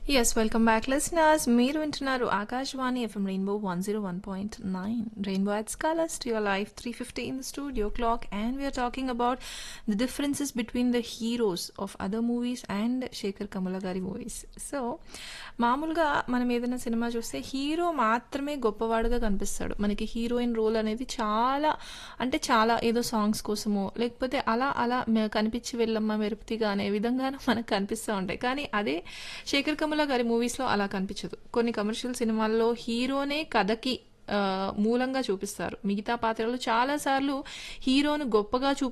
yes welcome back listeners మీరు వింటున్నారు Akashvani FM rainbow one zero one point nine rainbow add colours to your life three fifty in the studio clock and we're talking about the differences between the heroes of other movies and Shekhar Kammula గారి movies so మామూలుగా మనం ఏదైనా cinema చూస్తే hero మాత్రమే గొప్పవాడుగా కనిపిస్తాడు మనకి heroine role అనేది చాలా అంటే చాలా ఏదో సాంగ్స్ కోసమో లేకపోతే అలా అలా మె- కనిపించి వెళ్ళమ్మ మెరుపుతిగా అనే విధంగా మనకు కనిపిస్తూ ఉంటాయి కానీ అదే శేఖర్ కమల గారి మూవీస్లో అలా కనిపించదు కొన్ని కమర్షియల్ సినిమాల్లో హీరోనే కథకి ఆ, మూలంగా చూపిస్తారు మిగతా పాత్రలు చాలాసార్లు హీరోను గొప్పగా చూపి